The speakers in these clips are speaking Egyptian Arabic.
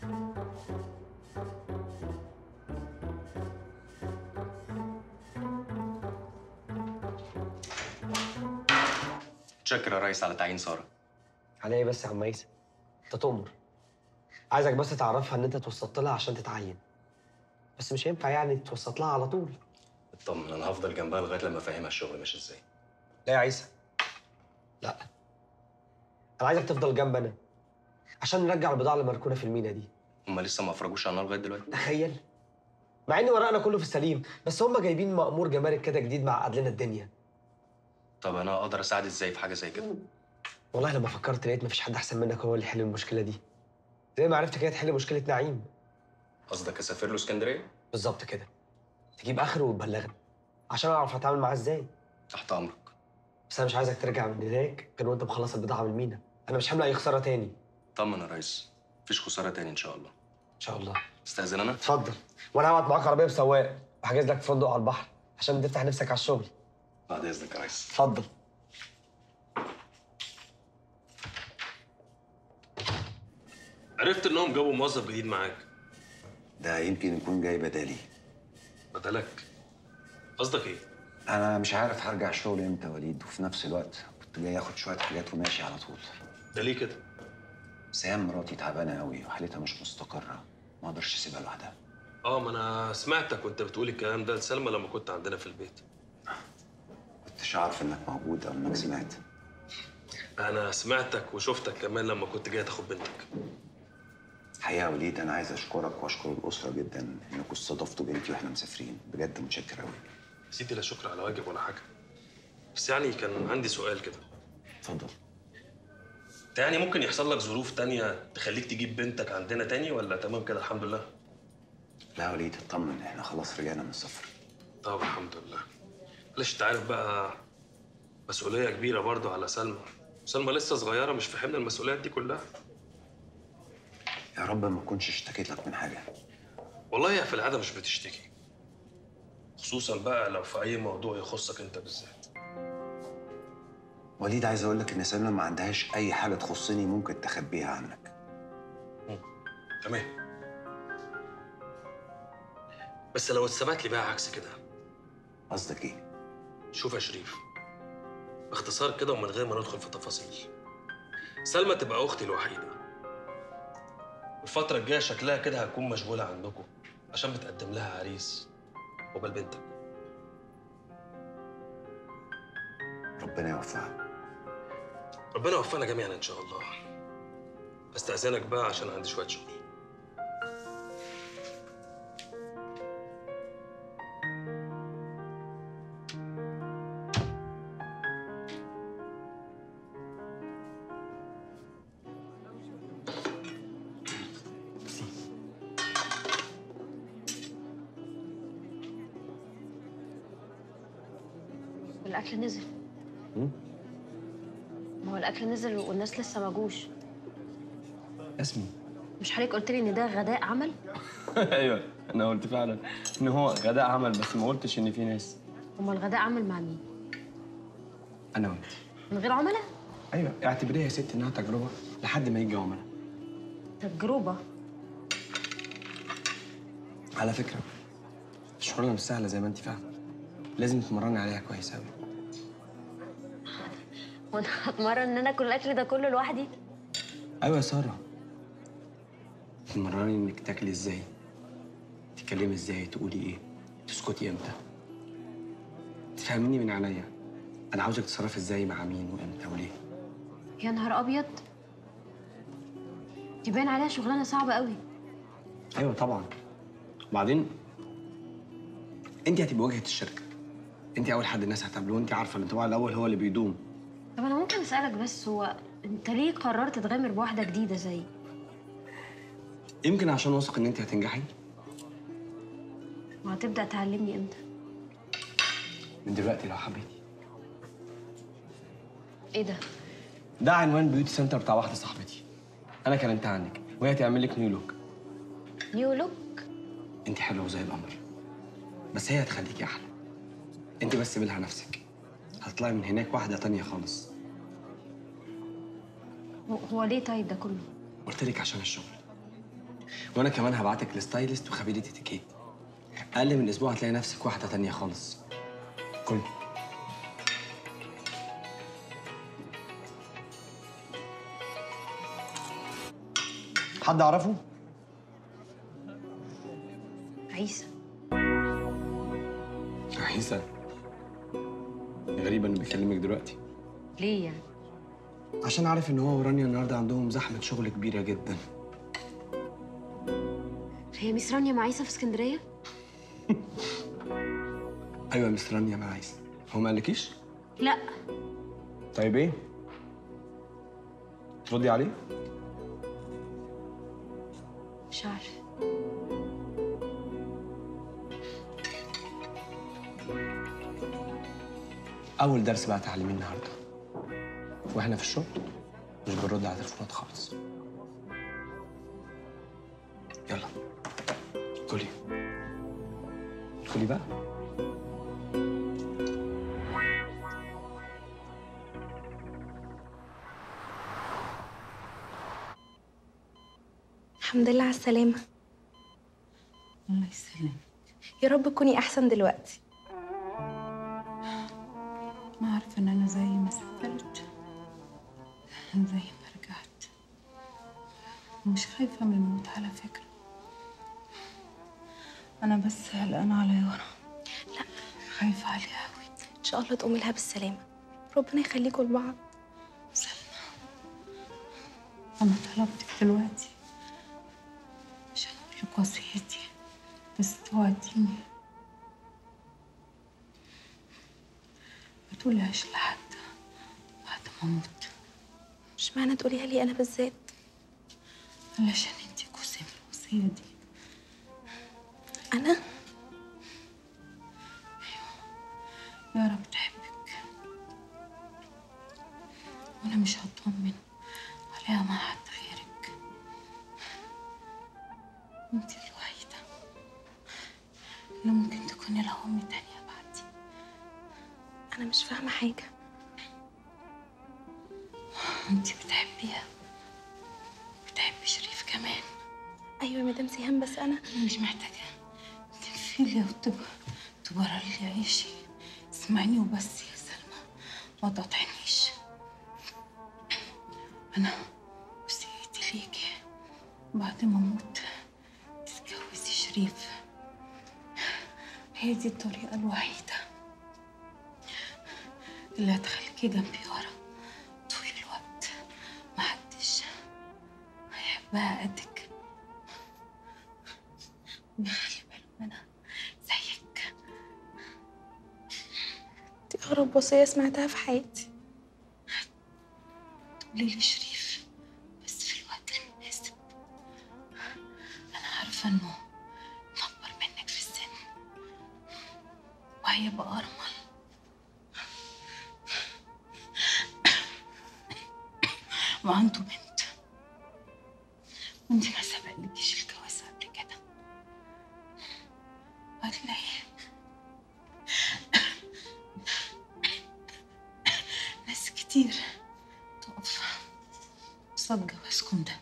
متشكر يا ريس على تعيين ساره على ايه بس يا عم عيسى انت تؤمر عايزك بس تعرفها ان انت توسطت لها عشان تتعين بس مش هينفع يعني توسط لها على طول اطمن انا هفضل جنبها لغايه لما افهمها الشغل ماشي ازاي لا يا عيسى لا انا عايزك تفضل جنب انا عشان نرجع البضاعه اللي مركونه في المينا دي هما لسه ما افرجوش عنها لغايه دلوقتي تخيل مع ان ورقنا كله في السليم بس هم جايبين مأمور جمارك كده جديد معقد لنا الدنيا طب انا اقدر اساعد ازاي في حاجه زي كده والله لما فكرت لقيت مفيش حد احسن منك هو اللي يحل المشكله دي زي ما عرفت كده تحل مشكله نعيم قصدك اسافر له اسكندريه بالظبط كده تجيب اخره وتبلغني عشان اعرف اتعامل معاه ازاي تحت امرك بس انا مش عايزك ترجع من هناك غير وانت مخلص البضاعه من المينا انا مش حامل اي خساره تاني طمن يا ريس مفيش خساره تاني ان شاء الله ان شاء الله استاذن انا اتفضل وانا هقعد معاك عربيه بسواق وحاجز لك في فندق على البحر عشان تفتح نفسك على الشغل بعد اذنك يا ريس اتفضل عرفت انهم جابوا موظف جديد معاك ده يمكن يكون جاي بدالي بدلك قصدك ايه انا مش عارف هرجع شغل امتى يا وليد وفي نفس الوقت كنت جاي اخد شويه حاجات وماشي على طول ده ليه كده سام مراتي تعبانه قوي وحالتها مش مستقره ما اقدرش اسيبها لوحدها اه ما انا سمعتك وانت بتقول الكلام ده لسلمى لما كنت عندنا في البيت كنتش عارف انك موجود او انك سمعت انا سمعتك وشفتك كمان لما كنت جاي تاخد بنتك الحقيقه يا وليد انا عايز اشكرك واشكر الاسره جدا انكم استضفتوا بنتي واحنا مسافرين بجد متشكر قوي سيدي لا شكر على واجب ولا حاجه بس يعني كان عندي سؤال كده اتفضل انت يعني ممكن يحصل لك ظروف تانية تخليك تجيب بنتك عندنا تاني ولا تمام كده الحمد لله لا يا وليد اطمن احنا خلاص رجعنا من السفر طب الحمد لله معلش انت عارف بقى مسؤوليه كبيره برضو على سلمى سلمى لسه صغيره مش في حمل المسؤوليات دي كلها يا رب ما اكونش اشتكيت لك من حاجه والله هي في العاده مش بتشتكي خصوصا بقى لو في اي موضوع يخصك انت بالذات وليد عايز اقول لك ان سلمى ما عندهاش اي حاجه تخصني ممكن تخبيها عنك تمام بس لو اتثبت لي بقى عكس كده قصدك ايه شوف يا شريف باختصار كده ومن غير ما ندخل في تفاصيل سلمى تبقى اختي الوحيده الفتره الجايه شكلها كده هتكون مشغوله عندكم عشان بتقدم لها عريس قبل بنتك ربنا يوفقك ربنا يوفقنا جميعا ان شاء الله استاذنك بقى عشان عندي شويه شغل الأكل نزل ما هو الأكل نزل والناس لسه ما جوش اسمي مش حضرتك قلت لي إن ده غداء عمل؟ ايوه انا قلت فعلا ان هو غداء عمل بس ما قلتش ان في ناس أمال الغداء عمل مع مين؟ انا وانت من غير عملاء؟ ايوه اعتبريها يا ست انها تجربه لحد ما يجي عملاء تجربة على فكره الشغلانه مش سهله زي ما انت فاهمه لازم تتمرني عليها كويس قوي وأنا هتمرن إن أنا آكل الأكل ده كله لوحدي؟ ايوه يا ساره تتمرني انك تاكلي ازاي تتكلمي ازاي تقولي ايه تسكتي امتى تفهميني من عينيا انا عاوزك تتصرفي ازاي مع مين وامتى وليه يا نهار أبيض دي باين عليها شغلانة صعبة قوي ايوه طبعا وبعدين انت هتبقي واجهه الشركه انت اول حد الناس هتقابله وانت عارفه الانطباع الاول هو اللي بيدوم طب أنا ممكن أسألك بس هو أنت ليه قررت تغامر بواحدة جديدة زي يمكن عشان واثق ان انت هتنجحي وهتبدأ تعلمني إمتى؟ من دلوقتي لو حبيتي إيه ده؟ ده عنوان بيوتي سنتر بتاع واحده صاحبتي انا كلمتها عنك وهي تعمل لك نيو لوك نيو لوك؟ انت حلوه زي القمر بس هي هتخليكي احلى انت بس سيبي لها نفسك هتطلعي من هناك واحده تانية خالص هو- هو ليه طيب ده كله؟ قلت لك عشان الشغل وانا كمان هبعتك لستايلست وخبيره اتيكيت اقل من اسبوع هتلاقي نفسك واحده تانية خالص كل حد اعرفه عيسى عيسى غريبة انه بيكلمك دلوقتي ليه يعني عشان عارف ان هو ورانيا النهارده عندهم زحمة شغل كبيرة جدا هي ميس رانيا مع عيسى في اسكندريه ايوه يا مس رانيا مع عيسى هو ما قالكيش؟ لا طيب ايه؟ تردي عليه؟ مش عارفه أول درس بقى تعلميه النهارده واحنا في الشغل مش بنرد على تليفونات خالص يلا كلي كلي بقى الحمد لله على السلامة الله يسلمك يا رب تكوني أحسن دلوقتي ما عارفة إن أنا زي ما سافرت زي ما رجعت مش خايفة من الموت على فكرة أنا بس قلقانة على يارا لا. خايفة عليها أوي إن شاء الله تقومي لها بالسلامة ربنا يخليكوا لبعض سلمى أنا طلبتك دلوقتي عشان أقول لك وصيتي بس توعديني ما تقولهاش لحد بعد ما أموت مش معنى تقوليها لي أنا بالذات علشان انتي جزء من الوصية دي أنا يارا بتحبك وانا مش هطمن عليها مع حد غيرك انت الوحيدة اللي ممكن تكوني لها أم تانية بعدي أنا مش فاهمة حاجة انت بتحبيها بتحبي شريف كمان أيوة يا مدام سيهان بس أنا أنا مش محتاجة تنفيلي وتب تبرر لي عيشي اسمعيني وبس يا سلمى ما تقاطعنيش أنا وصيتي ليكي بعد ما أموت تتجوزي شريف هي دي الطريقة الوحيدة اللي هتخليكي جنبي ورا طول الوقت محدش هيحبها قدك ويخلي باله منها زيك دي أغرب وصية سمعتها في حياتي تقولي لي شريف بس في الوقت المناسب أنا عارفة إنه مكبر منك في السن وهيبقى أرمل وعنده بنت وانت ما سبقلكيش الجواز قبل كده هتلاقي ناس كتير تقف قصاد جوازكم ده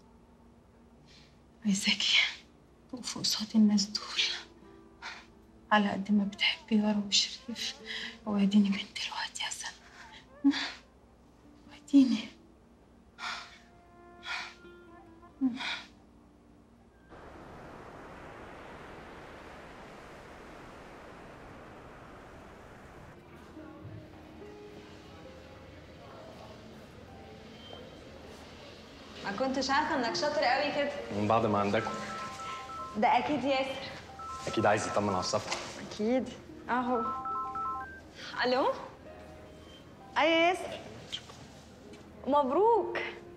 عايزاكي تقفي قصاد الناس دول على قد ما بتحبي يارا وشريف وعديني من دلوقتي يا سلمى وعديني ما كنتش عارفه انك شاطر قوي كده من بعد ما عندكم ده اكيد ياسر اكيد عايز يطمن على الصفحه اكيد اهو الو اي ياسر مبروك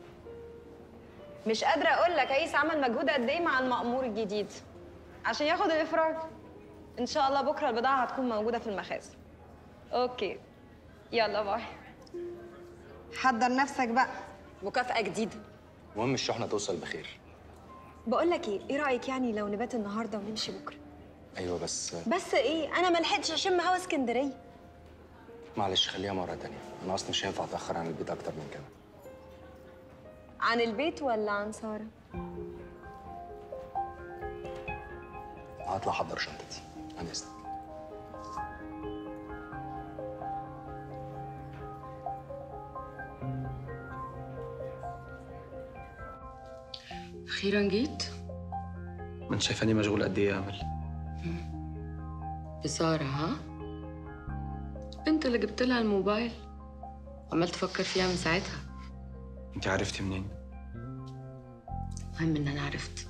مش قادره اقول لك عيسى عمل مجهود قد ايه مع المأمور الجديد عشان ياخد الافراج ان شاء الله بكره البضاعه هتكون موجوده في المخازن اوكي يلا باي حضر نفسك بقى مكافأة جديدة المهم الشحنه توصل بخير بقول لك ايه ايه رايك يعني لو نبات النهارده ونمشي بكره ايوه بس بس ايه انا ما لحقتش اشم هوا اسكندريه معلش خليها مره تانية انا اصلا مش هينفع اتاخر عن البيت اكتر من كده عن البيت ولا عن ساره هطلع احضر شنطتي انا اذنك اخيرا جيت ما انت شايفاني مشغول قد ايه يا امل بسارة ها البنت اللي جبت لها الموبايل عمال تفكر فيها من ساعتها انت عرفتي منين المهم ان انا عرفت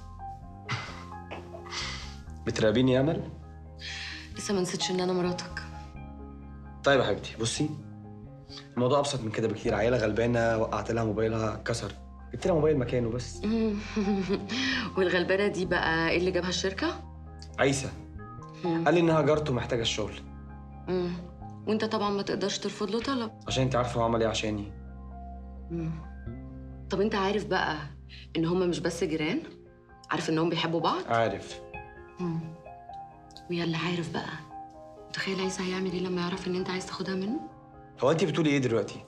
بتراقبيني يا امل لسه ما نسيتش ان انا مراتك طيب يا حبيبتي بصي الموضوع ابسط من كده بكتير عيله غلبانه وقعت لها موبايلها اتكسر جبت لها موبايل مكانه بس والغلبانه دي بقى ايه اللي جابها الشركه عيسى قال لي انها جارته محتاجه الشغل مم. وانت طبعا ما تقدرش ترفض له طلب عشان انت عارفه هو عمل ايه عشاني مم. طب انت عارف بقى ان هما مش بس جيران عارف انهم بيحبوا بعض عارف مم. ويلا عارف بقى متخيل عيسى هيعمل ايه لما يعرف ان انت عايز تاخدها منه هو انت بتقولي ايه دلوقتي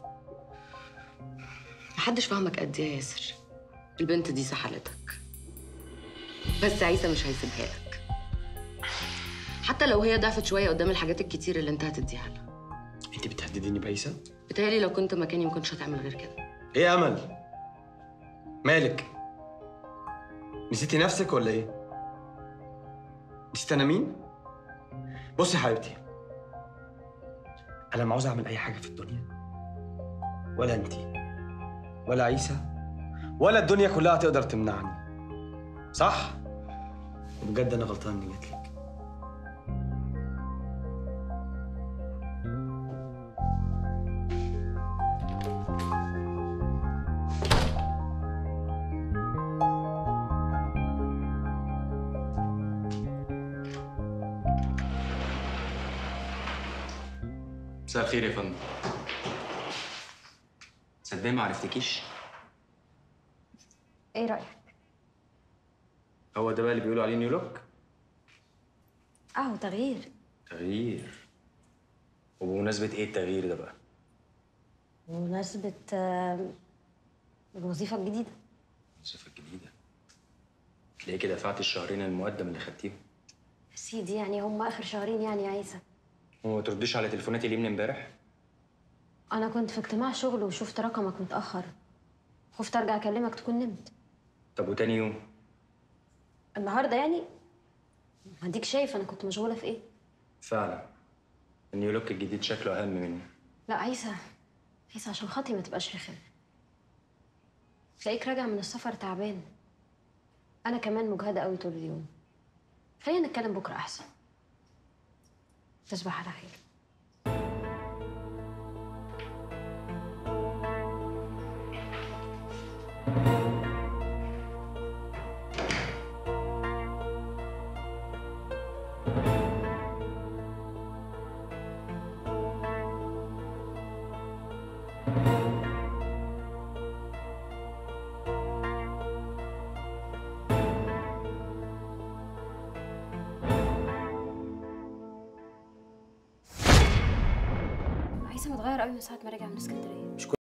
محدش فاهمك قد ايه يا ياسر البنت دي سحلتك بس عيسى مش هيسيبها لك حتى لو هي ضعفت شويه قدام الحاجات الكتير اللي انت هتديها لها انت بتهدديني بعيسى بتهيألي لو كنت مكاني ما كنتش هتعمل غير كده ايه يا امل مالك نسيتي نفسك ولا ايه نسيت انا مين بصي يا حبيبتي انا ما عاوز اعمل اي حاجه في الدنيا ولا انت ولا عيسى ولا الدنيا كلها تقدر تمنعني صح بجد انا غلطان اني جيت لك مساء الخير يا فندم صدقني ما عرفتكيش ايه رايك هو ده بقى اللي بيقولوا عليه نيو لوك اهو تغيير تغيير وبمناسبة ايه التغيير ده بقى؟ بمناسبه آه، الوظيفه الجديده الوظيفة الجديدة تلاقي كده دفعت الشهرين المقدم اللي خدتيهم سيدي يعني هم اخر شهرين يعني يا عيسى وما ترديش على تليفوناتي ليه من امبارح؟ انا كنت في اجتماع شغل وشفت رقمك متاخر خفت ارجع اكلمك تكون نمت طب وتاني يوم؟ النهارده يعني ما اديك شايف انا كنت مشغوله في ايه فعلا النيو لوك الجديد شكله اهم مني لا عيسى عيسى عشان خاطري ما تبقاش رخم تلاقيك راجع من السفر تعبان انا كمان مجهده قوي طول اليوم خلينا نتكلم بكره احسن تصبح على خير عيسى متغير قوي من ساعه ما رجع من اسكندريه